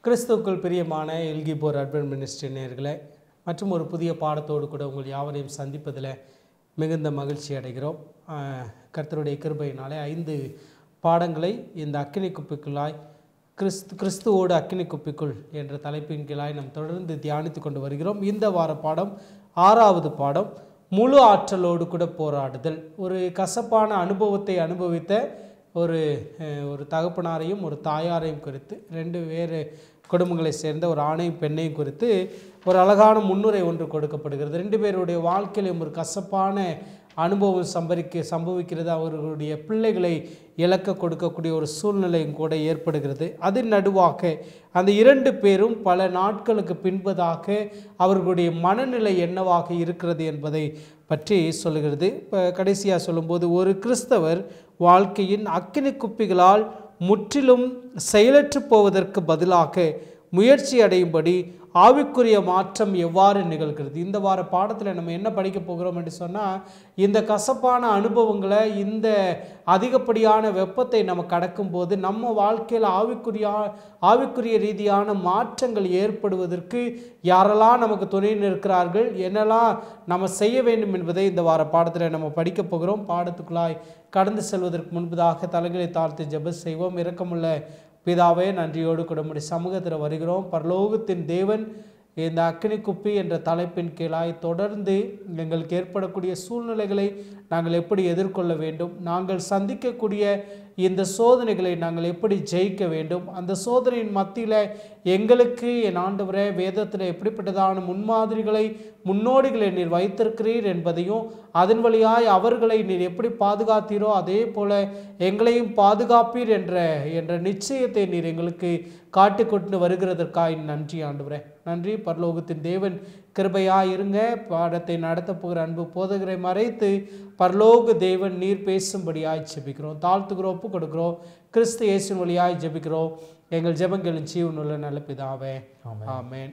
கிறிஸ்துவுக்குள் பிரியமான எல்கிபோர் urban ministry நேயர்களே மற்றும் ஒரு புதிய பாடத்தோடு கூட உங்கள் யாவரையும் சந்திப்பதில் மிகுந்த மகிழ்ச்சி அடைகிறோம் ஆஹ், கர்த்தருடைய கிருபையினாலே ஐந்து பாடங்களை இந்த அக்கினி குப்பிக்குள்ளாய் கிறிஸ்து கிறிஸ்துவோடு அக்கினி குப்பிக்குள் என்ற தலைப்பின் கீழாய் நாம் தொடர்ந்து தியானித்து கொண்டு வருகிறோம் இந்த வார பாடம் ஆறாவது பாடம் முழு ஆற்றலோடு கூட போராடுதல் ஒரு கசப்பான அனுபவத்தை அனுபவித்த ஒரு அஹ், ஒரு தகப்பனாரையும் ஒரு தாயாரையும் குறித்து ரெண்டு வேறு குடும்பங்களை சேர்ந்த ஒரு ஆணையும் பெண்ணையும் குறித்து ஒரு அழகான முன்னுரை ஒன்று கொடுக்கப்படுகிறது ரெண்டு பேருடைய வாழ்க்கையிலும் ஒரு கசப்பான அனுபவம் சம்பரிக்க சம்பவிக்கிறது அவர்களுடைய பிள்ளைகளை இழக்க கொடுக்கக்கூடிய ஒரு சூழ்நிலையும் கூட ஏற்படுகிறது அதன் நடுவாக அந்த இரண்டு பேரும் பல நாட்களுக்கு பின்பதாக அவர்களுடைய மனநிலை என்னவாக இருக்கிறது என்பதை பற்றி சொல்லுகிறது இப்போ கடைசியாக சொல்லும்போது ஒரு கிறிஸ்தவர் வாழ்க்கையின் அக்கினி குப்பிகளால் முற்றிலும் செயலற்று போவதற்கு பதிலாக முயற்சி அடையும்படி ஆவிக்குரிய மாற்றம் எவ்வாறு நிகழ்கிறது இந்த வார பாடத்தில் நம்ம என்ன படிக்க போகிறோம் என்று சொன்னால் இந்த கசப்பான அனுபவங்களை இந்த அதிகப்படியான வெப்பத்தை நம்ம கடக்கும்போது நம்ம வாழ்க்கையில் ஆவிக்குரிய ஆவிக்குரிய ரீதியான மாற்றங்கள் ஏற்படுவதற்கு யாரெல்லாம் நமக்கு துணை நிற்கிறார்கள் என்னெல்லாம் நம்ம செய்ய வேண்டும் என்பதை இந்த வார பாடத்தில் நம்ம படிக்க போகிறோம் பாடத்துக்குள்ளாய் கடந்து செல்வதற்கு முன்பதாக தலைகளை தாழ்த்தி ஜெபம் செய்வோம் இரக்கமுள்ள பிதாவே நன்றியோடு கூட உம்முடைய சமூகத்தில் வருகிறோம் பரலோகத்தின் தேவன் இந்த அக்கினி குப்பி என்ற தலைப்பின் கீழாய் தொடர்ந்து எங்களுக்கு ஏற்படக்கூடிய சூழ்நிலைகளை நாங்கள் எப்படி எதிர்கொள்ள வேண்டும் நாங்கள் சந்திக்கக்கூடிய இந்த சோதனைகளை நாங்கள் எப்படி ஜெயிக்க வேண்டும் அந்த சோதனையின் மத்தியில் எங்களுக்கு என் ஆண்டவரே வேதத்தில் எப்படிப்பட்டதான முன்மாதிரிகளை முன்னோடிகளை நீர் வைத்திருக்கிறீர் என்பதையும் அதன் வழியாய் அவர்களை நீர் எப்படி பாதுகாத்தீரோ அதே போல எங்களையும் பாதுகாப்பீர் என்ற என்ற நிச்சயத்தை நீர் எங்களுக்கு காட்டிக் கொண்டு வருகிறதற்காய் நன்றி ஆண்டவரே நன்றி பரலோகத்தின் தேவன் கிருபையாய் இருங்க பாடத்தை நடத்த போகிற அன்பு போதகரை மறைத்து பரலோக தேவன் நீர் பேசும்படியாய் ஜெபிக்கிறோம் தாழ்த்துகிறோம் ஒப்பு கொடுக்கிறோம் கிறிஸ்து இயேசுவின் வழியாய் ஜெபிக்கிறோம் எங்கள் ஜெபங்களின் ஜீவனுள்ள நல்ல பிதாவே ஆமென்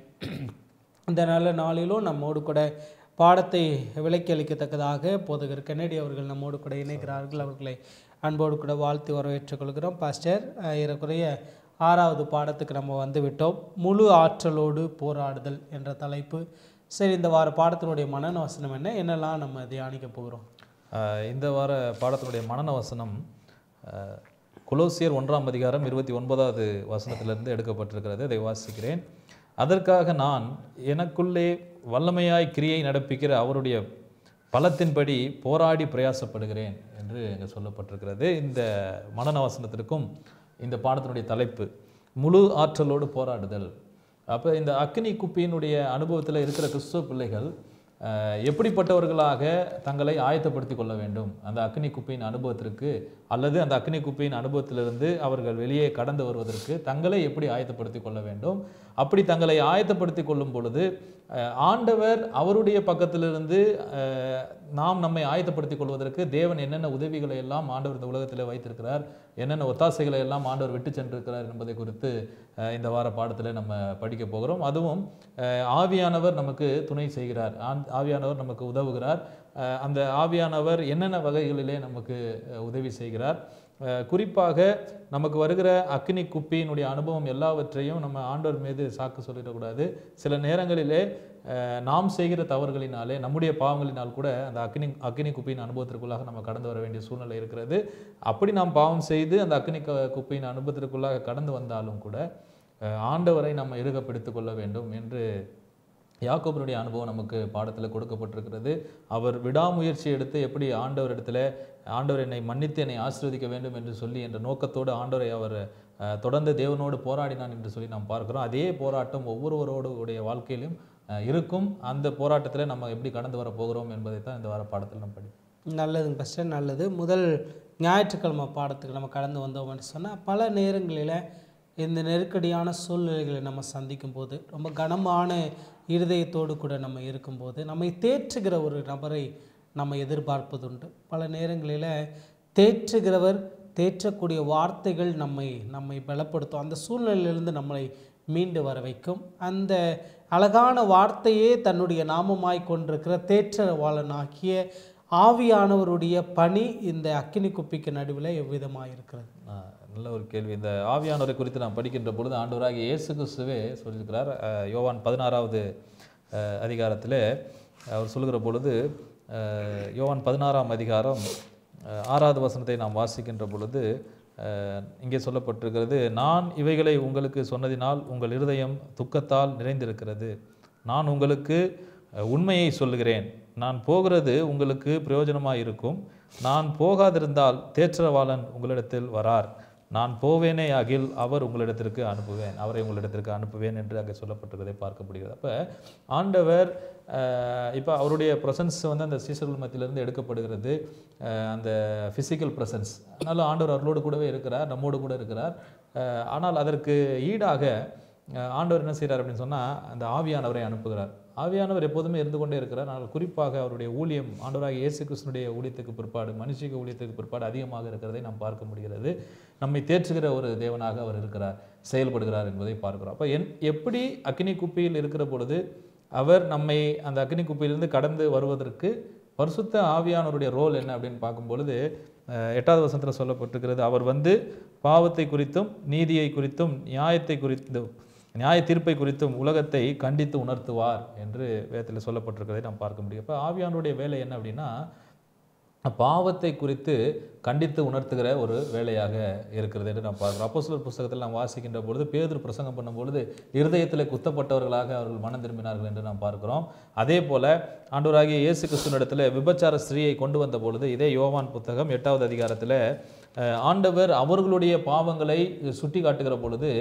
இந்த நல்ல நாளிலும் நம்மோடு கூட பாடத்தை விலக்கி அளிக்கத்தக்கதாக போதகர் கென்னடி அவர்கள் நம்மோடு கூட இணைக்கிறார்கள் அவர்களை அன்போடு கூட வாழ்த்து வரவேற்றுக் கொள்கிறோம் பாஸ்டர் அஹ், ஏறக்குறைய ஆறாவது பாடத்துக்கு நம்ம வந்து விட்டோம் முழு ஆற்றலோடு போராடுதல் என்ற தலைப்பு சரி இந்த வார பாடத்தினுடைய மனநவசனம் என்ன என்னெல்லாம் நம்ம தியானிக்க போகிறோம் ஆஹ் இந்த வார பாடத்தினுடைய மனன வசனம் ஆஹ் கொலோசியர் ஒன்றாம் அதிகாரம் இருபத்தி ஒன்பதாவது வசனத்திலிருந்து எடுக்கப்பட்டிருக்கிறது அதை வாசிக்கிறேன் அதற்காக நான் எனக்குள்ளே வல்லமையாய் கிரியை நடப்பிக்கிற அவருடைய பலத்தின்படி போராடி பிரயாசப்படுகிறேன் என்று இங்கே சொல்லப்பட்டிருக்கிறது இந்த மனன வசனத்திற்கும் இந்த பாடத்தினுடைய தலைப்பு முழு ஆற்றலோடு போராடுதல் அப்போ இந்த அக்னி குப்பியினுடைய அனுபவத்தில் இருக்கிற கிறிஸ்துவ பிள்ளைகள் அஹ், எப்படிப்பட்டவர்களாக தங்களை ஆயத்தப்படுத்திக் கொள்ள வேண்டும் அந்த அக்னி குப்பியின் அனுபவத்திற்கு அல்லது அந்த அக்னி குப்பியின் அனுபவத்திலிருந்து அவர்கள் வெளியே கடந்து வருவதற்கு தங்களை எப்படி ஆயத்தப்படுத்திக் கொள்ள வேண்டும் அப்படி தங்களை ஆயத்தப்படுத்திக் கொள்ளும் பொழுது அஹ், ஆண்டவர் அவருடைய பக்கத்திலிருந்து அஹ், நாம் நம்மை ஆயத்தப்படுத்திக் கொள்வதற்கு தேவன் என்னென்ன உதவிகளை எல்லாம் ஆண்டவர் இந்த உலகத்தில் வைத்திருக்கிறார் என்னென்ன ஒத்தாசைகளை எல்லாம் ஆண்டவர் விட்டு சென்றிருக்கிறார் என்பதை குறித்து அஹ், இந்த வார பாடத்தில் நம்ம படிக்க போகிறோம் அதுவும் அஹ், ஆவியானவர் நமக்கு துணை செய்கிறார் ஆண்- ஆவியானவர் நமக்கு உதவுகிறார் அஹ், அந்த ஆவியானவர் என்னென்ன வகைகளிலே நமக்கு அஹ், உதவி செய்கிறார் அஹ், குறிப்பாக நமக்கு வருகிற அக்னி குப்பியினுடைய அனுபவம் எல்லாவற்றையும் நம்ம ஆண்டவர் மீது சாக்கு சொல்லிடக்கூடாது சில நேரங்களிலே அஹ், நாம் செய்கிற தவறுகளினாலே நம்முடைய பாவங்களினால் கூட அந்த அக்னி அக்னி குப்பியின் அனுபவத்திற்குள்ளாக நம்ம கடந்து வர வேண்டிய சூழ்நிலை இருக்கிறது அப்படி நாம் பாவம் செய்து அந்த அக்னி க- குப்பியின் அனுபவத்திற்குள்ளாக கடந்து வந்தாலும் கூட அஹ், ஆண்டவரை நம்ம இறுக பிடித்துக் கொள்ள வேண்டும் என்று யாக்கோபனுடைய அனுபவம் நமக்கு பாடத்தில் கொடுக்கப்பட்டிருக்கிறது அவர் விடாமுயற்சி எடுத்து எப்படி ஆண்டவரிடத்துல ஆண்டவர் என்னை மன்னித்து என்னை ஆசீர்வதிக்க வேண்டும் என்று சொல்லி என்ற நோக்கத்தோடு ஆண்டவரை அவர் அஹ், தொடர்ந்து தேவனோடு போராடினான் என்று சொல்லி நாம் பார்க்கிறோம் அதே போராட்டம் ஒவ்வொருவரோடு உடைய வாழ்க்கையிலும் அஹ், இருக்கும் அந்த போராட்டத்தில் நம்ம எப்படி கடந்து வர போகிறோம் என்பதை தான் இந்த வார பாடத்தில் நம்ம படிப்போம் நல்லதுங்க பஸ்டர் நல்லது முதல் ஞாயிற்றுக்கிழமை பாடத்துக்கு நம்ம கடந்து வந்தோம்னு சொன்னால் பல நேரங்களில் இந்த நெருக்கடியான சூழ்நிலைகளை நம்ம சந்திக்கும் போது ரொம்ப கனமான இருதயத்தோடு கூட நம்ம இருக்கும்போது நம்மை தேற்றுகிற ஒரு நபரை நம்ம எதிர்பார்ப்பதுண்டு பல நேரங்களில் தேற்றுகிறவர் தேற்றக்கூடிய வார்த்தைகள் நம்மை நம்மை பலப்படுத்தும் அந்த சூழ்நிலையிலிருந்து நம்மளை மீண்டு வர வைக்கும் அந்த அழகான வார்த்தையே தன்னுடைய நாமமாய் கொண்டிருக்கிற தேற்றவாளனாகிய ஆவியானவருடைய பணி இந்த அக்கினி குப்பிக்கு நடுவில் எவ்விதமாக இருக்கிறது ஆஹ் நல்ல ஒரு கேள்வி இந்த ஆவியானவரை குறித்து நாம் படிக்கின்ற பொழுது ஆண்டவராகிய இயேசு கிறிஸ்துவே சொல்லியிருக்கிறார் அஹ், யோவான் பதினாறாவது அதிகாரத்தில் அவர் சொல்லுகிற பொழுது அஹ், யோவான் பதினாறாம் அதிகாரம் அஹ், ஆறாவது வசனத்தை நாம் வாசிக்கின்ற பொழுது அஹ், இங்கே சொல்லப்பட்டிருக்கிறது நான் இவைகளை உங்களுக்கு சொன்னதினால் உங்கள் இருதயம் துக்கத்தால் நிறைந்திருக்கிறது நான் உங்களுக்கு அஹ், உண்மையை சொல்லுகிறேன் நான் போகிறது உங்களுக்கு பிரயோஜனமாக இருக்கும் நான் போகாதிருந்தால் தேற்றவாளன் உங்களிடத்தில் வரார் நான் போவேனே ஆகில் அவர் உங்களிடத்திற்கு அனுப்புவேன் அவரை உங்களிடத்திற்கு அனுப்புவேன் என்று அங்கே சொல்லப்பட்டிருக்கிறதை பார்க்க முடிகிறது அப்போ ஆண்டவர் இப்போ அவருடைய ப்ரெசன்ஸ் வந்து அந்த சீசர்கள் மத்தியிலிருந்து எடுக்கப்படுகிறது அஹ், அந்த ஃபிசிக்கல் ப்ரெசன்ஸ் அதனால ஆண்டவர் அவர்களோடு கூடவே இருக்கிறார் நம்மோடு கூட இருக்கிறார் அஹ், ஆனால் அதற்கு ஈடாக அஹ், ஆண்டவர் என்ன செய்கிறார் அப்படின்னு சொன்னால் அந்த ஆவியானவரை அனுப்புகிறார் ஆவியானவர் எப்போதுமே இருந்து கொண்டே இருக்கிறார் ஆனால் குறிப்பாக அவருடைய ஊழியம் ஆண்டவராக இயேசு கிறிஸ்துனுடைய ஊழியத்துக்கு பிற்பாடு மனுஷிக ஊழியத்துக்கு பிற்பாடு அதிகமாக இருக்கிறதை நாம் பார்க்க முடிகிறது நம்மை தேற்றுகிற ஒரு தேவனாக அவர் இருக்கிறார் செயல்படுகிறார் என்பதை பார்க்கிறோம் அப்போ என் எப்படி அக்னி குப்பியில் இருக்கிற பொழுது அவர் நம்மை அந்த அக்னி குப்பியிலிருந்து கடந்து வருவதற்கு பரிசுத்த ஆவியானவருடைய ரோல் என்ன அப்படின்னு பார்க்கும் பொழுது அஹ், எட்டாவது வசனத்தில் சொல்லப்பட்டிருக்கிறது அவர் வந்து பாவத்தை குறித்தும் நீதியை குறித்தும் நியாயத்தை குறித்தும் நியாய தீர்ப்பை குறித்தும் உலகத்தை கண்டித்து உணர்த்துவார் என்று வேதத்தில் சொல்லப்பட்டிருக்கிறதை நாம் பார்க்க முடியும் அப்போ ஆவியானுடைய வேலை என்ன அப்படின்னா பாவத்தை குறித்து கண்டித்து உணர்த்துகிற ஒரு வேலையாக இருக்கிறது என்று நாம் பார்க்கிறோம் அப்போஸ்தலர் புஸ்தகத்தில் நாம் வாசிக்கின்ற பொழுது பேதுரு பிரசங்கம் பண்ணும் பொழுது இருதயத்தில் குத்தப்பட்டவர்களாக அவர்கள் மனம் திரும்பினார்கள் என்று நாம் பார்க்கிறோம் அதே போல ஆண்டவராகிய இயேசு கிறிஸ்துவனிடத்தில் விபச்சார ஸ்திரீயை கொண்டு வந்த பொழுது இதே யோவான் புத்தகம் எட்டாவது அதிகாரத்தில் அஹ், ஆண்டவர் அவர்களுடைய பாவங்களை சுட்டி காட்டுகிற பொழுது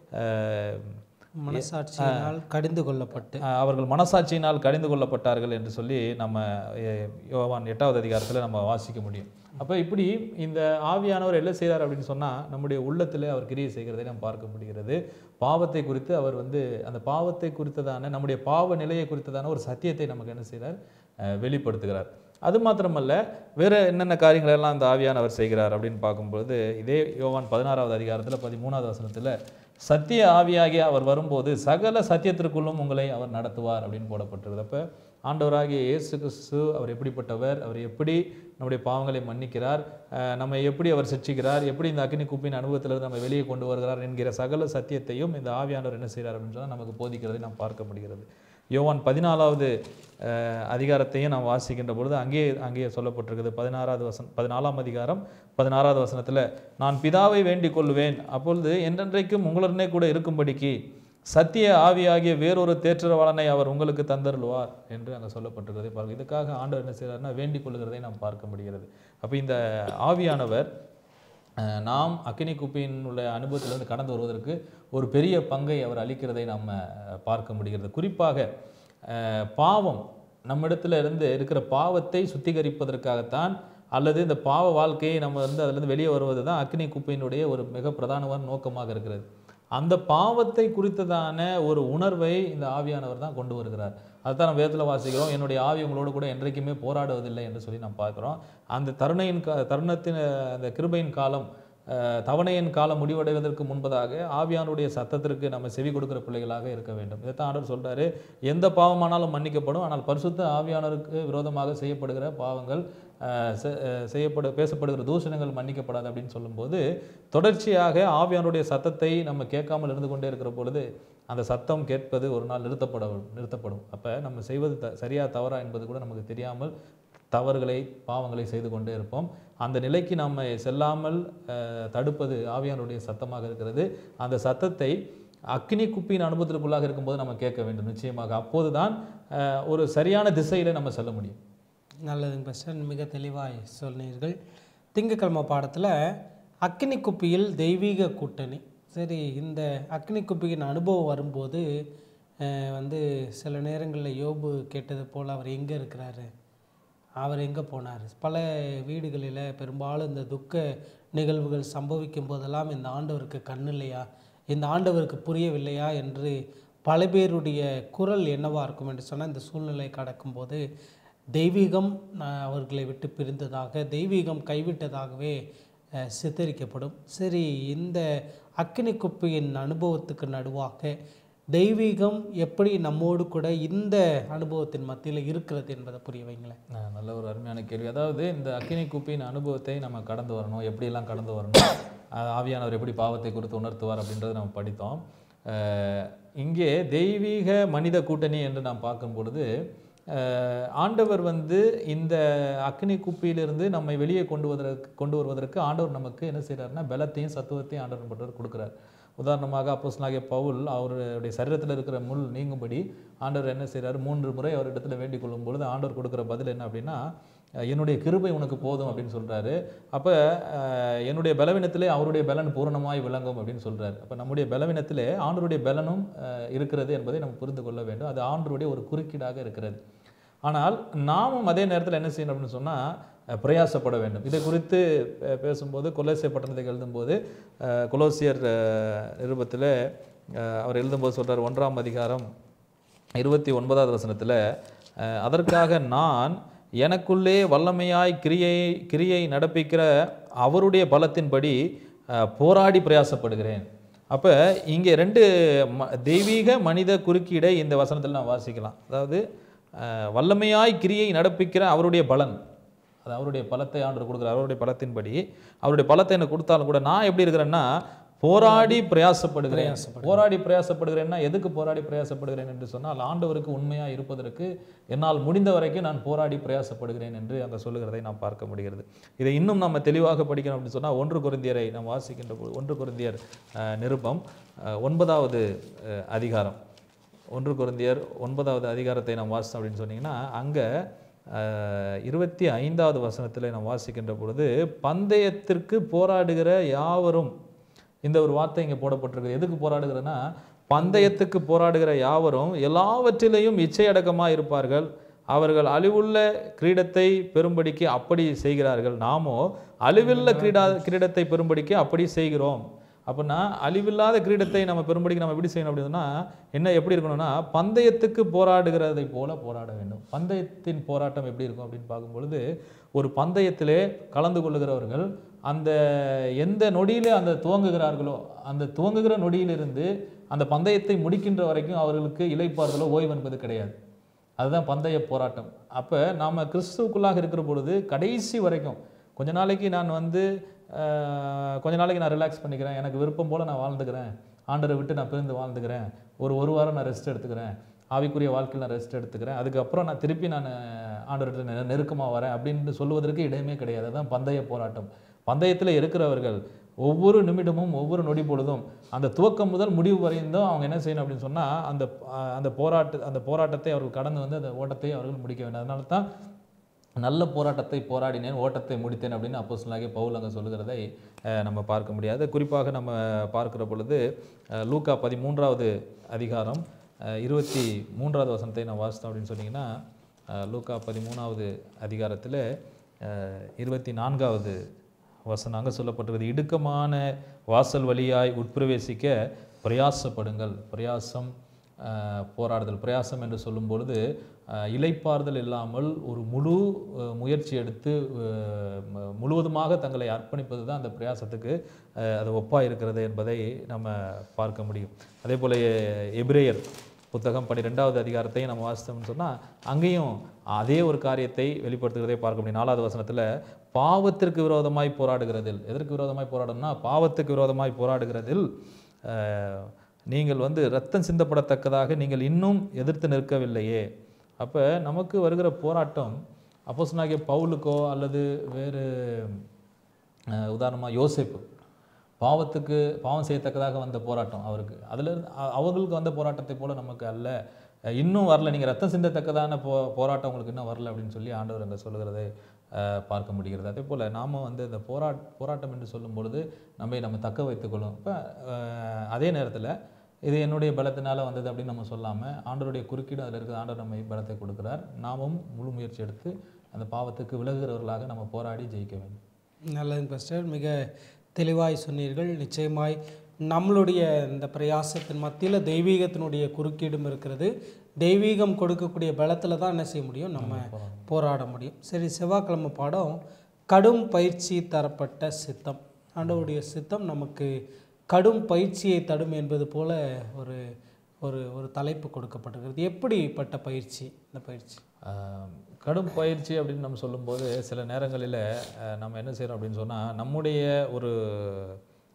அஹ், மனசாட்சியினால் கடிந்து கொள்ளப்பட்டு அஹ் அவர்கள் மனசாட்சியினால் கடிந்து கொள்ளப்பட்டார்கள் என்று சொல்லி நம்ம எ- யோவான் எட்டாவது அதிகாரத்தில் நம்ம வாசிக்க முடியும் அப்போ இப்படி இந்த ஆவியானவர் என்ன செய்கிறார் அப்படின்னு சொன்னால் நம்முடைய உள்ளத்தில் அவர் கிரியை செய்கிறதை நாம் பார்க்க முடிகிறது பாவத்தை குறித்து அவர் வந்து அந்த பாவத்தை குறித்ததான நம்முடைய பாவ நிலையை குறித்ததான ஒரு சத்தியத்தை நமக்கு என்ன செய்கிறார் அஹ் வெளிப்படுத்துகிறார் அது மாத்திரமல்ல வேறு என்னென்ன காரியங்கள் எல்லாம் அந்த ஆவியானவர் செய்கிறார் அப்படின்னு பார்க்கும்பொழுது இதே யோவான் பதினாறாவது அதிகாரத்தில் பதிமூணாவது வசனத்தில் சத்திய ஆவியாகிய அவர் வரும்போது சகல சத்தியத்திற்குள்ளும் உங்களை அவர் நடத்துவார் அப்படின்னு போடப்பட்டிருக்குது அப்போ ஆண்டவராகிய இயேசு கிறிஸ்து அவர் எப்படிப்பட்டவர் அவர் எப்படி நம்முடைய பாவங்களை மன்னிக்கிறார் அஹ் நம்மை எப்படி அவர் சிட்சிக்கிறார் எப்படி இந்த அக்னி குப்பின் அனுபவத்திலிருந்து நம்ம வெளியே கொண்டு வருகிறார் என்கிற சகல சத்தியத்தையும் இந்த ஆவியானவர் என்ன செய்கிறார் அப்படின்னு சொன்னால் நமக்கு போதிக்கிறதை நாம் பார்க்க முடிகிறது யோவான் பதினாலாவது அஹ், அதிகாரத்தையும் நாம் வாசிக்கின்ற பொழுது அங்கேயே அங்கேயே சொல்லப்பட்டிருக்குது பதினாறாவது வசனம் பதினாலாம் அதிகாரம் பதினாறாவது வசனத்தில் நான் பிதாவை வேண்டிக் கொள்வேன் அப்பொழுது என்றென்றைக்கும் உங்களுடனே கூட இருக்கும்படிக்கு சத்திய ஆவியாகிய வேறொரு தேற்றரவாளனை அவர் உங்களுக்கு தந்தருள்வார் என்று அங்கே சொல்லப்பட்டிருக்கிறதை பாருங்கள் இதுக்காக ஆண்டவர் என்ன செய்கிறார்னா வேண்டிக் கொள்கிறதை நாம் பார்க்க முடிகிறது அப்போ இந்த ஆவியானவர் அஹ், நாம் அக்கினி குப்பியின் உள்ள அனுபவத்திலிருந்து கடந்து வருவதற்கு ஒரு பெரிய பங்கை அவர் அளிக்கிறதை நாம் அஹ், பார்க்க முடிகிறது குறிப்பாக அஹ், பாவம் நம்மிடத்துல இருந்து இருக்கிற பாவத்தை சுத்திகரிப்பதற்காகத்தான் அல்லது இந்த பாவ வாழ்க்கையை நம்ம வந்து அதிலிருந்து வெளியே வருவது தான் அக்னி குப்பையினுடைய ஒரு மிக பிரதானமான நோக்கமாக இருக்கிறது அந்த பாவத்தை குறித்ததான ஒரு உணர்வை இந்த ஆவியானவர் தான் கொண்டு வருகிறார் அதுதான் நம்ம வேதத்தில் வாசிக்கிறோம் என்னுடைய ஆவி உங்களோடு கூட என்றைக்குமே போராடுவதில்லை என்று சொல்லி நாம் பார்க்குறோம் அந்த தருணையின் கா தருணத்தின் அஹ், அந்த கிருபையின் காலம் அஹ், தவணையின் காலம் முடிவடைவதற்கு முன்பதாக ஆவியானுடைய சத்தத்திற்கு நம்ம செவி கொடுக்கிற பிள்ளைகளாக இருக்க வேண்டும் இதைத்தான் ஆண்டவர் சொல்றாரு எந்த பாவமானாலும் மன்னிக்கப்படும் ஆனால் பரிசுத்த ஆவியானவருக்கு விரோதமாக செய்யப்படுகிற பாவங்கள் அஹ், செ- அஹ், செய்யப்படு பேசப்படுகிற தூஷணங்கள் மன்னிக்கப்படாது அப்படின்னு சொல்லும்போது தொடர்ச்சியாக ஆவியானுடைய சத்தத்தை நம்ம கேட்காமல் இருந்து கொண்டே இருக்கிற பொழுது அந்த சத்தம் கேட்பது ஒரு நாள் நிறுத்தப்பட நிறுத்தப்படும் அப்போ நம்ம செய்வது த சரியா தவறா என்பது கூட நமக்கு தெரியாமல் தவறுகளை பாவங்களை செய்து கொண்டே இருப்போம் அந்த நிலைக்கு நாம் செல்லாமல் அஹ், தடுப்பது ஆவியானுடைய சத்தமாக இருக்கிறது அந்த சத்தத்தை அக்னி குப்பியின் அனுபவத்திற்குள்ளாக இருக்கும்போது நம்ம கேட்க வேண்டும் நிச்சயமாக அப்போதுதான் அஹ், ஒரு சரியான திசையில் நம்ம செல்ல முடியும் நல்லதுங்க பஸ்டர் மிக தெளிவாய் சொன்னீர்கள் திங்கக்கிழமை பாடத்தில் அக்னி குப்பியில் தெய்வீக கூட்டணி சரி இந்த அக்னி குப்பியின் அனுபவம் வரும்போது அஹ், வந்து சில நேரங்களில் யோபு கேட்டது போல் அவர் எங்கே இருக்கிறாரு அவர் எங்கே போனார் பல வீடுகளில் பெரும்பாலும் இந்த துக்க நிகழ்வுகள் சம்பவிக்கும் போதெல்லாம் இந்த ஆண்டவருக்கு கண் இல்லையா இந்த ஆண்டவருக்கு புரியவில்லையா என்று பல பேருடைய குரல் என்னவா இருக்கும் என்று சொன்னால் இந்த சூழ்நிலை கடக்கும்போது தெய்வீகம் அஹ், அவர்களை விட்டு பிரிந்ததாக தெய்வீகம் கைவிட்டதாகவே அஹ், சித்தரிக்கப்படும் சரி இந்த அக்கினி குப்பியின் அனுபவத்துக்கு நடுவாக தெய்வீகம் எப்படி நம்மோடு கூட இந்த அனுபவத்தின் மத்தியில் இருக்கிறது என்பதை புரிய வைங்களேன் அஹ் நல்ல ஒரு அருமையான கேள்வி அதாவது இந்த அக்கினி குப்பியின் அனுபவத்தை நம்ம கடந்து வரணும் எப்படியெல்லாம் கடந்து வரணும் அஹ், ஆவியானவர் எப்படி பாவத்தை குறித்து உணர்த்துவார் அப்படின்றத நம்ம படித்தோம் அஹ், இங்கே தெய்வீக மனித கூட்டணி என்று நாம் பார்க்கும் பொழுது அஹ், ஆண்டவர் வந்து இந்த அக்னி குப்பியிலிருந்து நம்மை வெளியே கொண்டு வருவதற்கு கொண்டு வருவதற்கு ஆண்டவர் நமக்கு என்ன செய்கிறாருன்னா பலத்தையும் சத்துவத்தையும் ஆண்டவர் பட்டவர் கொடுக்குறார் உதாரணமாக அப்போஸ்தலனாகிய பவுல் அவருடைய சரீரத்தில் இருக்கிற முள் நீங்கும்படி ஆண்டவர் என்ன செய்றாரு மூன்று முறை அவரிடத்துல வேண்டிக் கொள்ளும் பொழுது ஆண்டவர் கொடுக்குற பதில் என்ன அப்படின்னா அஹ், என்னுடைய கிருபை உனக்கு போதும் அப்படின்னு சொல்றாரு அப்போ என்னுடைய பலவீனத்திலே அவருடைய பலன் பூரணமாய் விளங்கும் அப்படின்னு சொல்றாரு அப்போ நம்முடைய பலவீனத்திலே ஆண்டவருடைய பலனும் அஹ், இருக்கிறது என்பதை நம்ம புரிந்து கொள்ள வேண்டும் அது ஆண்டவருடைய ஒரு குறுக்கீடாக இருக்கிறது ஆனால் நாமும் அதே நேரத்தில் என்ன செய்யணும் அப்படின்னு சொன்னால் பிரயாசப்பட வேண்டும் இதை குறித்து பே- பேசும்போது கொலோசிய பட்டணத்தை எழுதும்போது அஹ், கொலோசியர் அஹ், நிருபத்தில் அஹ், அவர் எழுதும்போது சொல்றார் ஒன்றாம் அதிகாரம் இருபத்தி ஒன்பதாவது வசனத்தில் அதற்காக நான் எனக்குள்ளே வல்லமையாய் கிரியை கிரியை நடப்பிக்கிற அவருடைய பலத்தின்படி அஹ், போராடி பிரயாசப்படுகிறேன் அப்போ இங்கே ரெண்டு ம தெய்வீக மனித குறுக்கீடை இந்த வசனத்தில் நான் வாசிக்கலாம் அதாவது அஹ், வல்லமையாய் கிரியை நடப்பிக்கிற அவருடைய பலன் அது அவருடைய பலத்தை ஆண்டு கொடுக்குறார் அவருடைய பலத்தின்படி அவருடைய பலத்தை எனக்கு கொடுத்தாலும் கூட நான் எப்படி இருக்கிறேன்னா போராடி பிரயாசப்படுகிறேன் போராடி பிரயாசப்படுகிறேன்னா எதுக்கு போராடி பிரயாசப்படுகிறேன் என்று சொன்னால் ஆண்டவருக்கு உண்மையாக இருப்பதற்கு என்னால் முடிந்த வரைக்கும் நான் போராடி பிரயாசப்படுகிறேன் என்று அங்கே சொல்லுகிறதை நாம் பார்க்க முடிகிறது இதை இன்னும் நம்ம தெளிவாக படிக்கணும் அப்படின்னு சொன்னால் ஒன்று குருந்தியரை நாம் வாசிக்கின்ற போது ஒன்று குருந்தியர் அஹ், நிருபம் அஹ், ஒன்பதாவது அஹ், அதிகாரம் ஒன்று குருந்தியர் ஒன்பதாவது அதிகாரத்தை நாம் வாசித்தோம் அப்படின்னு சொன்னீங்கன்னா அங்கே இருபத்தி ஐந்தாவது வசனத்தில் நாம் வாசிக்கின்ற பொழுது பந்தயத்திற்கு போராடுகிற யாவரும் இந்த ஒரு வார்த்தை இங்கே போடப்பட்டிருக்கு எதுக்கு போராடுகிறன்னா பந்தயத்துக்கு போராடுகிற யாவரும் எல்லாவற்றிலையும் இச்சையடக்கமாக இருப்பார்கள் அவர்கள் அழிவுள்ள கிரீடத்தை பெறும்படிக்கு அப்படி செய்கிறார்கள் நாமோ அழிவுள்ள கிரீடா கிரீடத்தை பெறும்படிக்கு அப்படி செய்கிறோம் அப்படின்னா அழிவில்லாத கிரீடத்தை நம்ம பெரும்படிக்கு நம்ம எப்படி செய்யணும் அப்படின்னா என்ன எப்படி இருக்கணும்னா பந்தயத்துக்கு போராடுகிறதை போல போராட வேண்டும் பந்தயத்தின் போராட்டம் எப்படி இருக்கும் அப்படின்னு பார்க்கும் பொழுது ஒரு பந்தயத்திலே கலந்து கொள்ளுகிறவர்கள் அந்த எந்த நொடியிலே அந்த துவங்குகிறார்களோ அந்த துவங்குகிற நொடியிலிருந்து அந்த பந்தயத்தை முடிக்கின்ற வரைக்கும் அவர்களுக்கு இளைப்பாறுதலோ ஓய்வு என்பது கிடையாது அதுதான் பந்தய போராட்டம் அப்போ நாம் கிறிஸ்துவுக்குள்ளாக இருக்கிற பொழுது கடைசி வரைக்கும் கொஞ்ச நாளைக்கு நான் வந்து ஆஹ், கொஞ்ச நாளைக்கு நான் ரிலாக்ஸ் பண்ணிக்கிறேன் எனக்கு விருப்பம் போல் நான் வாழ்ந்துக்கிறேன் ஆண்டரை விட்டு நான் பிரிந்து வாழ்ந்துக்கிறேன் ஒரு ஒரு வாரம் நான் ரெஸ்ட் எடுத்துக்கிறேன் ஆவிக்குரிய வாழ்க்கையில் நான் ரெஸ்ட் எடுத்துக்கிறேன் அதுக்கப்புறம் நான் திருப்பி நான் ஆண்டவர்கிட்ட நெ நெருக்கமாக வரேன் அப்படின்னு சொல்லுவதற்கு இடமே கிடையாது அதுதான் பந்தய போராட்டம் பந்தயத்தில் இருக்கிறவர்கள் ஒவ்வொரு நிமிடமும் ஒவ்வொரு நொடி பொழுதும் அந்த துவக்கம் முதல் முடிவு வரைந்தும் அவங்க என்ன செய்யணும் அப்படின்னு சொன்னால் அந்த அஹ், அந்த போராட்ட அந்த போராட்டத்தை அவர்கள் கடந்து வந்து அந்த ஓட்டத்தை அவர்கள் முடிக்க வேண்டும் அதனால தான் நல்ல போராட்டத்தை போராடினேன் ஓட்டத்தை முடித்தேன் அப்படின்னு அப்போஸ்தலனாகிய பவுல் அங்கே சொல்லுகிறதை அஹ், நம்ம பார்க்க முடியாது குறிப்பாக நம்ம பார்க்கிற பொழுது அஹ், லூக்கா பதிமூன்றாவது அதிகாரம் அஹ், இருபத்தி மூன்றாவது வசனத்தை நான் வாசித்தோம் அப்படின்னு சொன்னீங்கன்னா அஹ், லூக்கா பதிமூணாவது அதிகாரத்தில் இருபத்தி நான்காவது வசனம் அங்கே சொல்லப்பட்டிருக்கிறது இடுக்கமான வாசல் வழியாய் உட்பிரவேசிக்க பிரயாசப்படுங்கள் பிரயாசம் அஹ், போராடுதல் பிரயாசம் என்று சொல்லும் பொழுது அஹ், இளைப்பாறுதல் இல்லாமல் ஒரு முழு அஹ், முயற்சி எடுத்து அஹ், ம- முழுவதுமாக தங்களை அர்ப்பணிப்பது தான் அந்த பிரயாசத்துக்கு அஹ், அது ஒப்பாக இருக்கிறது என்பதை நம்ம பார்க்க முடியும் அதே போல் எபிரேயர் புத்தகம் பன்னிரெண்டாவது அதிகாரத்தையும் நம்ம வாசித்தோம்னு சொன்னால் அங்கேயும் அதே ஒரு காரியத்தை வெளிப்படுத்துகிறதை பார்க்க முடியும் நாலாவது வசனத்தில் பாவத்திற்கு விரோதமாய் போராடுகிறதில் எதற்கு விரோதமாய் போராடணும்னா பாவத்துக்கு விரோதமாய் போராடுகிறதில் அஹ், நீங்கள் வந்து ரத்தம் சிந்தப்படத்தக்கதாக நீங்கள் இன்னும் எதிர்த்து நிற்கவில்லையே அப்போ நமக்கு வருகிற போராட்டம் அப்போஸ்தலனாகிய பவுலுக்கோ அல்லது வேறு அஹ், உதாரணமா யோசேப்பு பாவத்துக்கு பாவம் செய்யத்தக்கதாக வந்த போராட்டம் அவருக்கு அதில் அவர்களுக்கு வந்த போராட்டத்தை போல நமக்கு அல்ல அஹ் இன்னும் வரல நீங்கள் ரத்தம் சிந்தத்தக்கதான போ போராட்டம் உங்களுக்கு இன்னும் வரல அப்படின்னு சொல்லி ஆண்டவர் அங்கே சொல்லுகிறதை அஹ், பார்க்க முடிகிறது அதே போல் நாம வந்து இந்த போரா போராட்டம் என்று சொல்லும் பொழுது நம்மை நம்ம தக்க வைத்துக்கொள்ளும் இப்போ அதே நேரத்தில் இது என்னுடைய பலத்தினால வந்தது அப்படின்னு நம்ம சொல்லாமல் ஆண்டவருடைய குறுக்கீடு அதில் இருக்கிற ஆண்டவர் நம்மை பலத்தை கொடுக்கிறார் நாமும் முழு முயற்சி எடுத்து அந்த பாவத்துக்கு விலகுகிறவர்களாக நம்ம போராடி ஜெயிக்க வேண்டும் நல்லது பாஸ்டர் மிக தெளிவாய் சொன்னீர்கள் நிச்சயமாய் நம்மளுடைய இந்த பிரயாசத்தின் மத்தியில் தெய்வீகத்தினுடைய குறுக்கீடும் இருக்கிறது தெய்வீகம் கொடுக்கக்கூடிய பலத்தில் தான் என்ன செய்ய முடியும் நம்ம போராட முடியும் சரி செவ்வாய்க்கிழமை பாடம் கடும் பயிற்சி தரப்பட்ட சித்தம் ஆண்டவருடைய சித்தம் நமக்கு கடும் பயிற்சியை தடும் என்பது போல ஒரு ஒரு ஒரு தலைப்பு கொடுக்கப்பட்டிருக்கிறது எப்படிப்பட்ட பயிற்சி இந்த பயிற்சி ஆஹ் கடும் பயிற்சி அப்படின்னு நம்ம சொல்லும்போது சில நேரங்களில் ஆஹ் நம்ம என்ன செய்கிறோம் அப்படின்னு சொன்னால் நம்முடைய ஒரு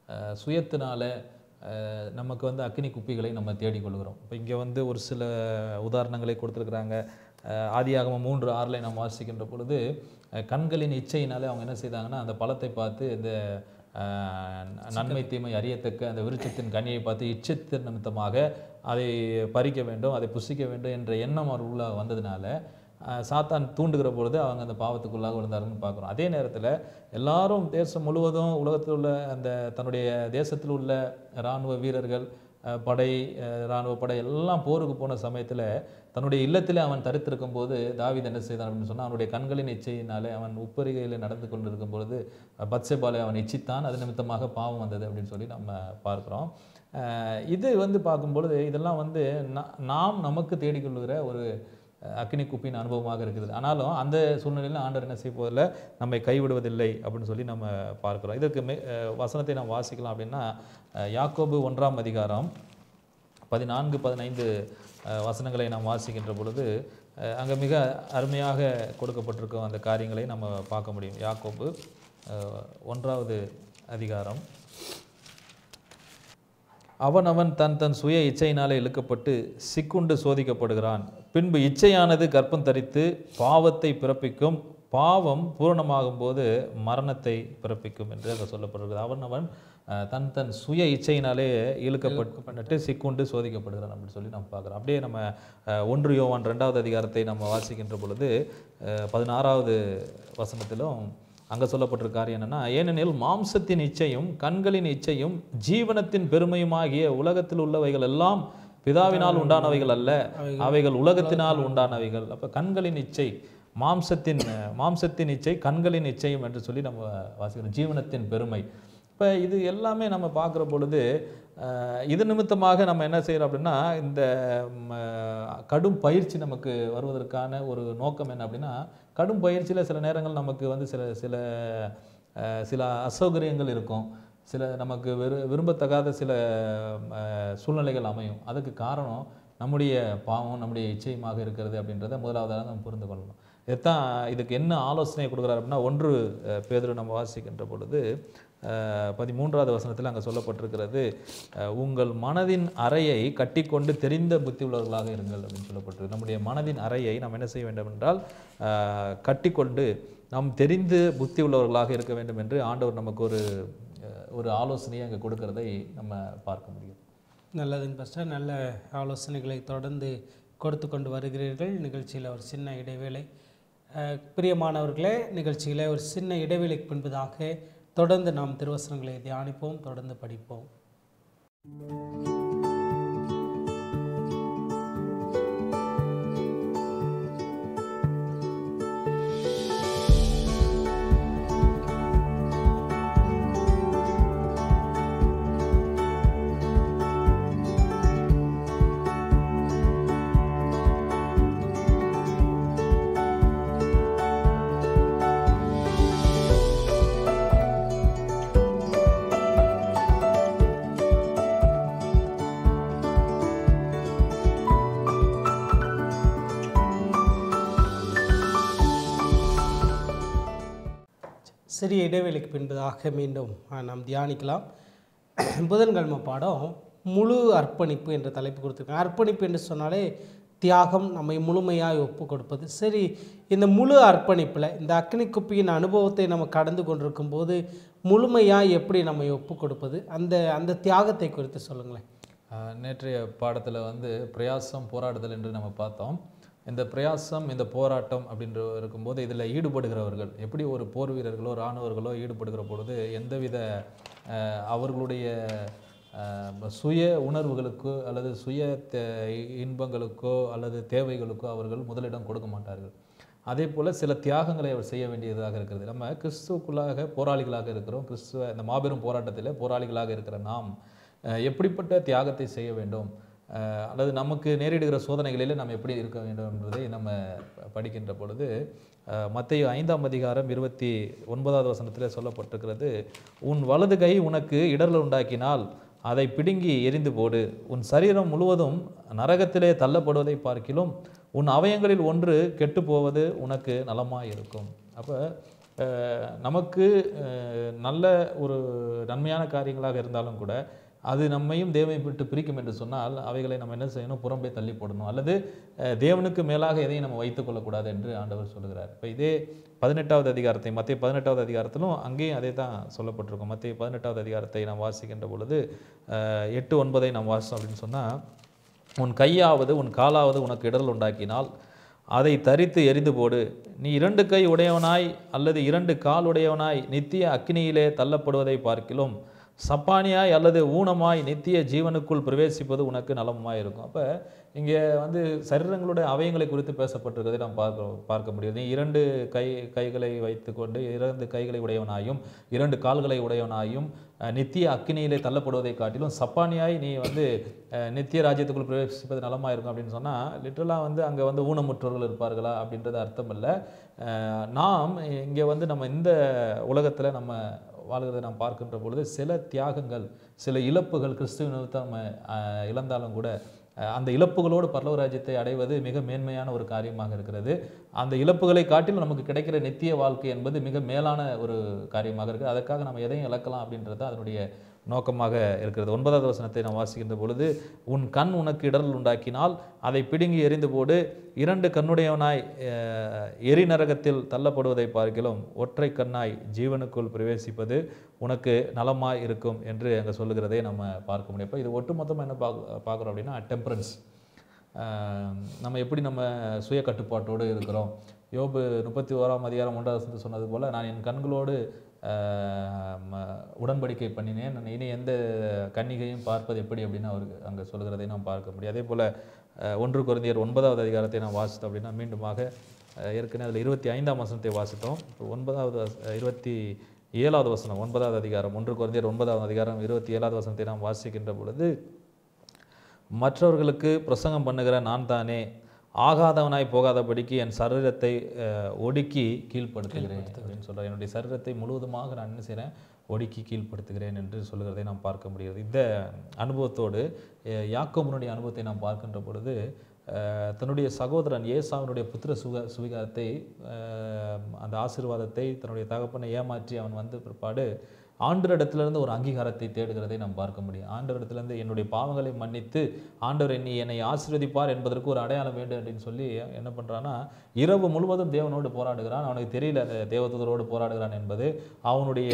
அஹ், சுயத்தினால அஹ், நமக்கு வந்து அக்னி குப்பிகளை நம்ம தேடிக்கொள்கிறோம் இப்போ இங்கே வந்து ஒரு சில உதாரணங்களை கொடுத்துருக்குறாங்க ஆதியாகமம் மூன்று ஆறில் நாம் வாசிக்கின்ற பொழுது அஹ், கண்களின் இச்சையினாலே அவங்க என்ன செய்தாங்கன்னா அந்த பழத்தை பார்த்து இந்த அஹ், நன்மை தீமை அறியத்தக்க அந்த விருட்சத்தின் கனியை பார்த்து இச்சத்தின் நிமித்தமாக அதை பறிக்க வேண்டும் அதை புசிக்க வேண்டும் என்ற எண்ணம் அவர் உள்ள வந்ததுனால அஹ், சாத்தான் தூண்டுகிற பொழுது அவங்க அந்த பாவத்துக்குள்ளாக விழுந்தாருன்னு பார்க்குறோம் அதே நேரத்தில் எல்லாரும் தேசம் முழுவதும் உலகத்தில் உள்ள அந்த தன்னுடைய தேசத்தில் உள்ள இராணுவ வீரர்கள் அஹ், படை அஹ், இராணுவ படை எல்லாம் போருக்கு போன சமயத்தில் தன்னுடைய இல்லத்திலே அவன் தரித்திருக்கும் போது தாவீது என்ன செய்தான் அப்படின்னு சொன்னால் அவனுடைய கண்களின் இச்சையினாலே அவன் உப்பரிகையில் நடந்து கொண்டிருக்கும் பொழுது பத்சேபாலை அவன் இச்சித்தான் அது நிமித்தமாக பாவம் வந்தது அப்படின்னு சொல்லி நம்ம பார்க்குறோம் அஹ், இது வந்து பார்க்கும்பொழுது இதெல்லாம் வந்து நா- நாம் நமக்கு தேடிக்கொள்கிற ஒரு அஹ், அக்னி குப்பின் அனுபவமாக இருக்குது ஆனாலும் அந்த சூழ்நிலையில் ஆண்டவர் என்ன செய்ய போதில்லை நம்மை கைவிடுவதில்லை அப்படின்னு சொல்லி நம்ம பார்க்குறோம் இதற்கு மே அஹ், வசனத்தை நாம் வாசிக்கலாம் அப்படின்னா அஹ், யாக்கோபு ஒன்றாம் அதிகாரம் பதினான்கு பதினைந்து அஹ், வசனங்களை நாம் வாசிக்கின்ற பொழுது அஹ், அங்கே மிக அருமையாக கொடுக்கப்பட்டிருக்கும் அந்த காரியங்களை நம்ம பார்க்க முடியும் யாக்கோபு அஹ், ஒன்றாவது அதிகாரம் அவன் அவன் தன் தன் சுய இச்சையினாலே இழுக்கப்பட்டு சிக்குண்டு சோதிக்கப்படுகிறான் பின்பு இச்சையானது கர்ப்பம் தரித்து பாவத்தை பிறப்பிக்கும் பாவம் பூரணமாகும் போது மரணத்தை பிறப்பிக்கும் என்று அங்கே சொல்லப்படுகிறது அவன் அவன் அஹ், தன் தன் சுய இச்சையினாலே இழுக்கப்பட்டு சிக்குண்டு சோதிக்கப்படுகிறான் அப்படின்னு சொல்லி நம்ம பார்க்குறோம் அப்படியே நம்ம அஹ், ஒன்று யோவான் ரெண்டாவது அதிகாரத்தை நம்ம வாசிக்கின்ற பொழுது அஹ், பதினாறாவது வசனத்திலும் அங்கே சொல்லப்பட்டிருக்க காரியம் என்னன்னா ஏனெனில் மாம்சத்தின் இச்சையும் கண்களின் இச்சையும் ஜீவனத்தின் பெருமையுமாகிய உலகத்தில் உள்ளவைகள் எல்லாம் பிதாவினால் உண்டானவைகள் அல்ல அவைகள் உலகத்தினால் உண்டானவைகள் அப்போ கண்களின் இச்சை மாம்சத்தின் மாம்சத்தின் இச்சை கண்களின் இச்சையும் என்று சொல்லி நம்ம வாசிக்கிறோம் ஜீவனத்தின் பெருமை இப்போ இது எல்லாமே நம்ம பார்க்குற பொழுது அஹ், இது நிமித்தமாக நம்ம என்ன செய்கிறோம் அப்படின்னா இந்த ம், அஹ், கடும் பயிற்சி நமக்கு வருவதற்கான ஒரு நோக்கம் என்ன அப்படின்னா கடும் பயிற்சியில் சில நேரங்கள் நமக்கு வந்து சில சில அஹ், சில அசௌகரியங்கள் இருக்கும் சில நமக்கு விரு விரும்பத்தகாத சில அஹ், சூழ்நிலைகள் அமையும் அதுக்கு காரணம் நம்முடைய பாவம் நம்முடைய இச்சையுமாக இருக்கிறது அப்படின்றத முதலாவதாக நம்ம புரிந்து கொள்ளணும் இதைத்தான் இதுக்கு என்ன ஆலோசனை கொடுக்குறாரு அப்படின்னா ஒன்று அஹ், பேதுரு நம்ம வாசிக்கின்ற பொழுது அஹ், பதிமூன்றாவது வசனத்தில் அங்கே சொல்லப்பட்டிருக்கிறது அஹ், உங்கள் மனதின் அறையை கட்டிக்கொண்டு தெரிந்த புத்தி உள்ளவர்களாக இருங்கள் அப்படின்னு சொல்லப்பட்டிருக்கு நம்முடைய மனதின் அறையை நாம் என்ன செய்ய வேண்டும் என்றால் அஹ், கட்டிக்கொண்டு நாம் தெரிந்து புத்தி உள்ளவர்களாக இருக்க வேண்டும் என்று ஆண்டவர் நமக்கு ஒரு அஹ், ஒரு ஆலோசனையை அங்கே கொடுக்கறதை நம்ம பார்க்க முடியும் நல்லதுங்க பாஸ்டர் நல்ல ஆலோசனைகளை தொடர்ந்து கொடுத்து கொண்டு வருகிறீர்கள் நிகழ்ச்சியில் ஒரு சின்ன இடைவேளை அஹ், பிரியமானவர்களே நிகழ்ச்சியில் ஒரு சின்ன இடைவேளைக்கு பின்பதாக தொடர்ந்து நாம் திருவசனங்களை தியானிப்போம் தொடர்ந்து படிப்போம் சிறிய இடைவேளைக்கு பின்பதாக மீண்டும் அஹ், நாம் தியானிக்கலாம் புதன்கிழமை பாடம் முழு அர்ப்பணிப்பு என்ற தலைப்பு கொடுத்துருக்காங்க அர்ப்பணிப்பு என்று சொன்னாலே தியாகம் நம்மை முழுமையாக ஒப்பு கொடுப்பது சரி இந்த முழு அர்ப்பணிப்பில் இந்த அக்னி குப்பியின் அனுபவத்தை நம்ம கடந்து கொண்டிருக்கும் போது முழுமையாக எப்படி நம்ம ஒப்பு கொடுப்பது அந்த அந்த தியாகத்தை குறித்து சொல்லுங்களேன் ஆஹ் நேற்றைய பாடத்தில் வந்து பிரயாசம் போராடுதல் என்று நம்ம பார்த்தோம் இந்த பிரயாசம் இந்த போராட்டம் அப்படின்ற இருக்கும்போது இதில் ஈடுபடுகிறவர்கள் எப்படி ஒரு போர் வீரர்களோ இராணுவர்களோ ஈடுபடுகிற பொழுது எந்தவித ஆஹ் அவர்களுடைய ஆஹ் சுய உணர்வுகளுக்கோ அல்லது சுய தே- இன்பங்களுக்கோ அல்லது தேவைகளுக்கோ அவர்கள் முதலிடம் கொடுக்க மாட்டார்கள் அதே போல் சில தியாகங்களை அவர் செய்ய வேண்டியதாக இருக்கிறது நம்ம கிறிஸ்துவுக்குள்ளாக போராளிகளாக இருக்கிறோம் கிறிஸ்துவ இந்த மாபெரும் போராட்டத்தில் போராளிகளாக இருக்கிற நாம் அஹ், எப்படிப்பட்ட தியாகத்தை செய்ய வேண்டும் அஹ், அல்லது நமக்கு நேரிடுகிற சோதனைகளிலே நாம் எப்படி இருக்க வேண்டும் என்பதை நம்ம படிக்கின்ற பொழுது மத்திய ஐந்தாம் அதிகாரம் இருபத்தி ஒன்பதாவது வசனத்தில் சொல்லப்பட்டிருக்கிறது உன் வலது கை உனக்கு இடரல் உண்டாக்கினால் அதை பிடுங்கி எரிந்து போடு உன் சரீரம் முழுவதும் நரகத்திலே தள்ளப்படுவதை பார்க்கிலும் உன் அவயங்களில் ஒன்று கெட்டு போவது உனக்கு நலமாக இருக்கும் அப்போ அஹ், நமக்கு அஹ், நல்ல ஒரு நன்மையான காரியங்களாக இருந்தாலும் கூட அது நம்மையும் தேவனை விட்டு பிரிக்கும் என்று சொன்னால் அவைகளை நம்ம என்ன செய்யணும் புறம்பே தள்ளி போடணும் அல்லது அஹ், தேவனுக்கு மேலாக எதையும் நம்ம வைத்துக் கொள்ளக்கூடாது என்று ஆண்டவர் சொல்கிறார் இப்போ இதே பதினெட்டாவது அதிகாரத்தை மத்திய பதினெட்டாவது அதிகாரத்திலும் அங்கேயும் அதே தான் சொல்லப்பட்டிருக்கும் மத்திய பதினெட்டாவது அதிகாரத்தை நாம் வாசிக்கின்ற பொழுது அஹ், எட்டு ஒன்பதை நாம் வாசித்தோம் அப்படின்னு சொன்னால் உன் கையாவது உன் காலாவது உனக்கு இடரல் உண்டாக்கினால் அதை தரித்து எரிந்து போடு நீ இரண்டு கை உடையவனாய் அல்லது இரண்டு கால் உடையவனாய் நித்திய அக்கினியிலே தள்ளப்படுவதை பார்க்கிலும் சப்பானியாய் அல்லது ஊனமாய் நித்திய ஜீவனுக்குள் பிரவேசிப்பது உனக்கு நலமாய் இருக்கும் அப்போ இங்கே வந்து சரீரங்களுடைய அவயங்களை குறித்து பேசப்பட்டிருக்கிறதை நாம் பார்க்க பார்க்க முடியும் நீ இரண்டு கை கைகளை வைத்துக்கொண்டு இரண்டு கைகளை உடையவனாயும் இரண்டு கால்களை உடையவனாயும் அஹ், நித்திய அக்கினியிலே தள்ளப்படுவதை காட்டிலும் சப்பானியாய் நீ வந்து அஹ், நித்திய ராஜ்யத்துக்குள் பிரவேசிப்பது நலமாக இருக்கும் அப்படின்னு சொன்னால் லிட்டரலாக வந்து அங்கே வந்து ஊனமுற்றவர்கள் இருப்பார்களா அப்படின்றது அர்த்தம் இல்லை அஹ், நாம் இங்கே வந்து நம்ம இந்த உலகத்தில் நம்ம வாழ்கிறதை நாம் பார்க்கின்ற பொழுது சில தியாகங்கள் சில இழப்புகள் கிறிஸ்துவ நிமித்தம் நம்ம அஹ், இழந்தாலும் கூட அஹ், அந்த இழப்புகளோடு பரலோக ராஜ்யத்தை அடைவது மிக மேன்மையான ஒரு காரியமாக இருக்கிறது அந்த இழப்புகளை காட்டிலும் நமக்கு கிடைக்கிற நித்திய வாழ்க்கை என்பது மிக மேலான ஒரு காரியமாக இருக்குது அதற்காக நம்ம எதையும் இழக்கலாம் அப்படின்றது தான் அதனுடைய நோக்கமாக இருக்கிறது ஒன்பதாவது வசனத்தை நாம் வாசிக்கின்ற பொழுது உன் கண் உனக்கு இடரல் உண்டாக்கினால் அதை பிடுங்கி எறிந்து போடு இரண்டு கண்ணுடையவனாய் அஹ், எரி நரகத்தில் தள்ளப்படுவதை பார்க்கிலும் ஒற்றை கண்ணாய் ஜீவனுக்குள் பிரவேசிப்பது உனக்கு நலமாய் இருக்கும் என்று அங்கே சொல்லுகிறதை நம்ம பார்க்க முடியும் இப்போ இது ஒட்டுமொத்தமாக என்ன பார்க்க பார்க்குறோம் அப்படின்னா டெம்பரன்ஸ் நம்ம எப்படி நம்ம சுய கட்டுப்பாட்டோடு இருக்கிறோம் யோபு முப்பத்தி ஓராம் அதிகாரம் ஒன்றாவது வசனத்தில் சொன்னது போல் நான் என் கண்களோடு ஆஹ், ம- உடன்படிக்கை பண்ணினேன் நான் இனி எந்த கன்னிகையும் பார்ப்பது எப்படி அப்படின்னு அவருக்கு அங்கே சொல்கிறதை நாம் பார்க்க முடியும் அதே போல் ஒன்று குருந்தியர் ஒன்பதாவது அதிகாரத்தை நாம் வாசித்தோம் அப்படின்னா மீண்டுமாக அஹ், ஏற்கனவே அதில் இருபத்தி ஐந்தாம் வசனத்தை வாசித்தோம் இப்போ ஒன்பதாவது வச- அஹ், இருபத்தி ஏழாவது வசனம் ஒன்பதாவது அதிகாரம் ஒன்று குருந்தியர் ஒன்பதாவது அதிகாரம் இருபத்தி ஏழாவது வசனத்தை நாம் வாசிக்கின்ற பொழுது மற்றவர்களுக்கு பிரசங்கம் பண்ணுகிற நான் தானே ஆகாதவனாய் போகாதபடிக்கு என் சரீரத்தை அஹ், ஒடுக்கி கீழ்ப்படுத்துகிறேன் அப்படின்னு சொல்கிறேன் என்னுடைய சரீரத்தை முழுவதுமாக நான் என்ன செய்கிறேன் ஒடுக்கி கீழ்ப்படுத்துகிறேன் என்று சொல்கிறதை நாம் பார்க்க முடிகிறது இந்த அனுபவத்தோடு அஹ், யாக்கோபனுடைய அனுபவத்தை நாம் பார்க்கின்ற பொழுது அஹ், தன்னுடைய சகோதரன் ஏசாவினுடைய புத்திர சுக சுவிகாரத்தை அஹ், அந்த ஆசீர்வாதத்தை தன்னுடைய தகப்பனை ஏமாற்றி அவன் வந்த பிற்பாடு ஆண்டவரிடத்திலிருந்து ஒரு அங்கீகாரத்தை தேடுகிறதை நாம் பார்க்க முடியும் ஆண்டவரிடத்திலிருந்து என்னுடைய பாவங்களை மன்னித்து ஆண்டவர் என்னை என்னை ஆசீர்வதிப்பார் என்பதற்கு ஒரு அடையாளம் வேண்டும் அப்படின்னு சொல்லி என்ன பண்ணுறான்னா இரவு முழுவதும் தேவனோடு போராடுகிறான் அவனுக்கு தெரியல அந்த தேவதூதரோடு போராடுகிறான் என்பது அவனுடைய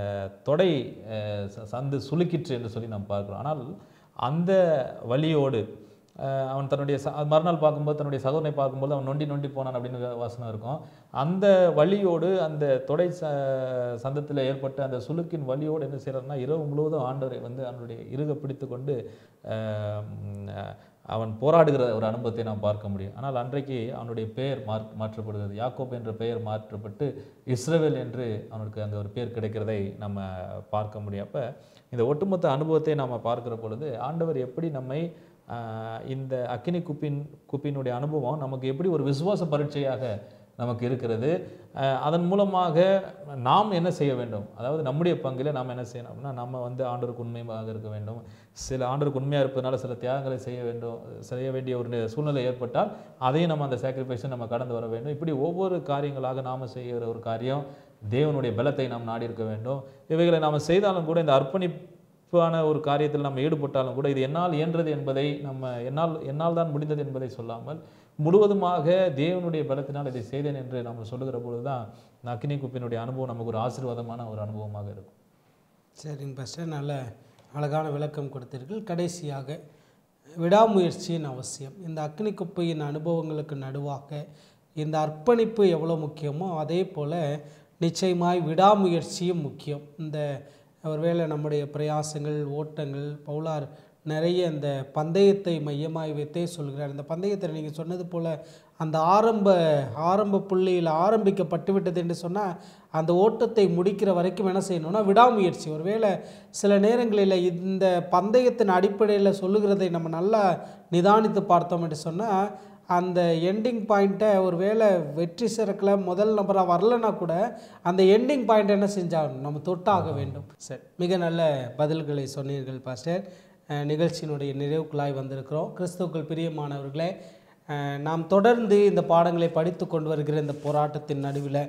தொடை அஹ், ச- சந்து சுலுக்கிற்று என்று சொல்லி நாம் பார்க்கிறோம் ஆனால் அந்த வழியோடு அஹ் அவன் தன்னுடைய ச அது மறுநாள் பார்க்கும்போது தன்னுடைய சகோதரனை பார்க்கும்போது அவன் நொண்டி நொண்டி போனான் அப்படின்னு வ- வசனம் இருக்கும் அந்த வழியோடு அந்த தொடை ச சந்தத்தில் ஏற்பட்ட அந்த சுளுக்கின் வழியோடு என்ன செய்கிறான்னா இரவு முழுவதும் ஆண்டவரை வந்து அவனுடைய இறுக பிடித்து கொண்டு அஹ், ம், அஹ், அவன் போராடுகிற ஒரு அனுபவத்தை நாம் பார்க்க முடியும் ஆனால் அன்றைக்கு அவனுடைய பெயர் மாற் மாற்றப்படுகிறது யாக்கோப் என்ற பெயர் மாற்றப்பட்டு இஸ்ரவேல் என்று அவனுக்கு அங்கே ஒரு பேர் கிடைக்கிறதை நம்ம பார்க்க முடியும் அப்போ இந்த ஒட்டுமொத்த அனுபவத்தை நாம் பார்க்கிற பொழுது ஆண்டவர் எப்படி நம்மை ஆஹ், இந்த அக்கினி குப்பின் குப்பினுடைய அனுபவம் நமக்கு எப்படி ஒரு விசுவாச பரீட்சையாக நமக்கு இருக்கிறது ஆஹ், அதன் மூலமாக நாம் என்ன செய்ய வேண்டும் அதாவது நம்முடைய பங்கில் நாம் என்ன செய்யணும் அப்படின்னா நம்ம வந்து ஆண்டவருக்கு உண்மையாக இருக்க வேண்டும் சில ஆண்டவருக்கு உண்மையாக இருப்பதனால சில தியாகங்களை செய்ய வேண்டும் செய்ய வேண்டிய ஒரு சூழ்நிலை ஏற்பட்டால் அதையும் நம்ம அந்த சாக்ரிஃபைஸை நம்ம கடந்து வர வேண்டும் இப்படி ஒவ்வொரு காரியங்களாக நாம் செய்கிற ஒரு காரியம் தேவனுடைய பலத்தை நாம் நாடி இருக்க வேண்டும் இவைகளை நாம் செய்தாலும் கூட இந்த அர்ப்பணிப்பு ான ஒரு காரியத்தில் நம்ம ஈடுபட்டாலும் கூட இது என்னால் இயன்றது என்பதை நம்ம என்னால் என்னால் தான் முடிந்தது என்பதை சொல்லாமல் முழுவதுமாக தேவனுடைய பலத்தினால் இதை செய்தேன் என்று நம்ம சொல்லுகிற பொழுது தான் இந்த அக்னி குப்பினுடைய அனுபவம் நமக்கு ஒரு ஆசீர்வாதமான ஒரு அனுபவமாக இருக்கும் சரிங்க பாஸ்டர் நல்ல அழகான விளக்கம் கொடுத்தீர்கள் கடைசியாக விடாமுயற்சியின் அவசியம் இந்த அக்னி குப்பையின் அனுபவங்களுக்கு நடுவாக இந்த அர்ப்பணிப்பு எவ்வளோ முக்கியமோ அதே போல் நிச்சயமாய் விடாமுயற்சியும் முக்கியம் இந்த ஒருவேளை நம்முடைய பிரயாசங்கள் ஓட்டங்கள் பவுலார் நிறைய இந்த பந்தயத்தை மையமாய் வைத்தே சொல்கிறார் இந்த பந்தயத்தில் நீங்கள் சொன்னது போல் அந்த ஆரம்ப ஆரம்ப புள்ளியில் ஆரம்பிக்கப்பட்டு விட்டது என்று சொன்னால் அந்த ஓட்டத்தை முடிக்கிற வரைக்கும் என்ன செய்யணும்னா விடாமுயற்சி ஒருவேளை சில நேரங்களில் இந்த பந்தயத்தின் அடிப்படையில் சொல்லுகிறதை நம்ம நல்லா நிதானித்து பார்த்தோம் என்று சொன்னால் அந்த எண்டிங் பாயிண்ட்டை ஒருவேளை வெற்றி சிறக்கில் முதல் நபராக வரலனா கூட அந்த எண்டிங் பாயிண்ட் என்ன செஞ்சாகணும் நம்ம தொட்டாக வேண்டும் சரி மிக நல்ல பதில்களை சொன்னீர்கள் பாஸ்டர் அஹ், நிகழ்ச்சியினுடைய நிறைவுக்குள்ளாய் வந்திருக்கிறோம் கிறிஸ்துவுக்குள் பிரியமானவர்களே அஹ், நாம் தொடர்ந்து இந்த பாடங்களை படித்து கொண்டு வருகிற இந்த போராட்டத்தின் நடுவில்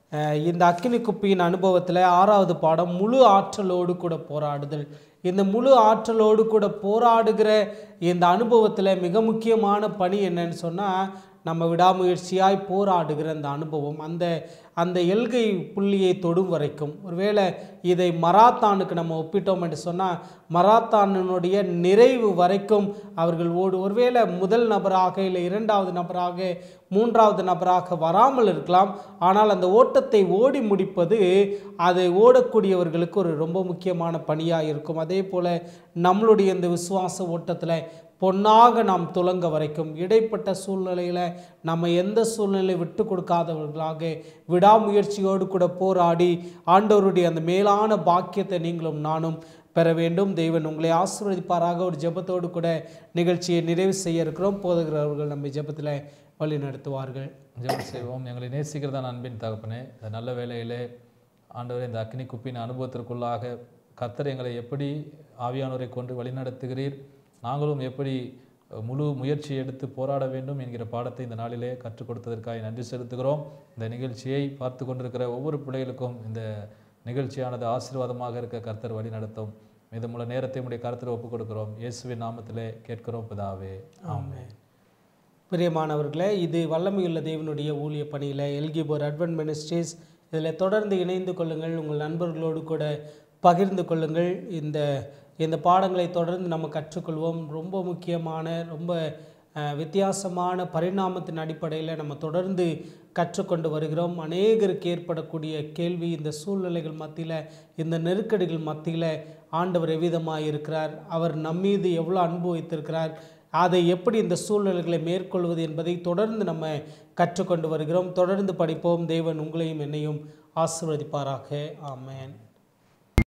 அஹ் இந்த அக்கினி குப்பியின் அனுபவத்தில் ஆறாவது பாடம் முழு ஆற்றலோடு கூட போராடுதல் இந்த முழு ஆற்றலோடு கூட போராடுகிற இந்த அனுபவத்தில் மிக முக்கியமான பணி என்னன்னு சொன்னால் நம்ம விடாமுயற்சியாய் போராடுகிற அந்த அனுபவம் அந்த அந்த எல்கை புள்ளியை தொடும் வரைக்கும் ஒருவேளை இதை மராத்தானுக்கு நம்ம ஒப்பிட்டோம் என்று சொன்னால் மராத்தானினுடைய நிறைவு வரைக்கும் அவர்கள் ஓடு ஒருவேளை முதல் நபராக இல்லை இரண்டாவது நபராக மூன்றாவது நபராக வராமல் இருக்கலாம் ஆனால் அந்த ஓட்டத்தை ஓடி முடிப்பது அதை ஓடக்கூடியவர்களுக்கு ஒரு ரொம்ப முக்கியமான பணியாக இருக்கும் அதே போல் நம்மளுடைய இந்த விசுவாச ஓட்டத்தில் பொன்னாக நாம் துலங்க வரைக்கும் இடைப்பட்ட சூழ்நிலையில் நம்ம எந்த சூழ்நிலை விட்டு கொடுக்காதவர்களாக விடாமுயற்சியோடு கூட போராடி ஆண்டவருடைய அந்த மேலான பாக்கியத்தை நீங்களும் நானும் பெற வேண்டும் தெய்வன் உங்களை ஆசீர்வதிப்பாராக ஒரு ஜெபத்தோடு கூட நிகழ்ச்சியை நிறைவு செய்ய இருக்கிறோம் போதுகிறவர்கள் நம்ம ஜெபத்தில் வழி நடத்துவார்கள் ஜெபம் செய்வோம் எங்களை நேசிக்கிறதான் அன்பின் தகப்பனே இந்த நல்ல வேளையிலே ஆண்டவரே இந்த அக்னி குப்பின் அனுபவத்திற்குள்ளாக கர்த்தர் எங்களை எப்படி ஆவியானவரை கொண்டு வழிநடத்துகிறீர் நாங்களும் எப்படி அஹ், முழு முயற்சி எடுத்து போராட வேண்டும் என்கிற பாடத்தை இந்த நாளிலே கற்றுக் கொடுத்ததற்காக நன்றி செலுத்துகிறோம் இந்த நிகழ்ச்சியை பார்த்து கொண்டிருக்கிற ஒவ்வொரு பிள்ளைகளுக்கும் இந்த நிகழ்ச்சியானது ஆசீர்வாதமாக இருக்க கர்த்தர் வழி நடத்தும் மீதமுள்ள நேரத்தை உடைய கருத்தில் ஒப்புக் கொடுக்கிறோம் இயேசுவின் நாமத்திலே கேட்கிறோம் பிதாவே ஆமென் பிரியமானவர்களே இது வல்லமையுள்ள தேவனுடைய ஊழிய பணியில் எல்கிபோர் அட்வென்ட் மினிஸ்ட்ரீஸ் இதில் தொடர்ந்து இணைந்து கொள்ளுங்கள் உங்கள் நண்பர்களோடு கூட பகிர்ந்து கொள்ளுங்கள் இந்த இந்த பாடங்களை தொடர்ந்து நம்ம கற்றுக்கொள்வோம் ரொம்ப முக்கியமான ரொம்ப அஹ், வித்தியாசமான பரிணாமத்தின் அடிப்படையில் நம்ம தொடர்ந்து கற்றுக்கொண்டு வருகிறோம் அநேகருக்கு ஏற்படக்கூடிய கேள்வி இந்த சூழ்நிலைகள் மத்தியில் இந்த நெருக்கடிகள் மத்தியில் ஆண்டவர் எவ்விதமாக இருக்கிறார் அவர் நம்மீது எவ்வளோ அன்பு வைத்திருக்கிறார் அதை எப்படி இந்த சூழ்நிலைகளை மேற்கொள்வது என்பதை தொடர்ந்து நம்ம கற்றுக்கொண்டு வருகிறோம் தொடர்ந்து படிப்போம் தேவன் உங்களையும் என்னையும் ஆசீர்வதிப்பாராக ஆமென்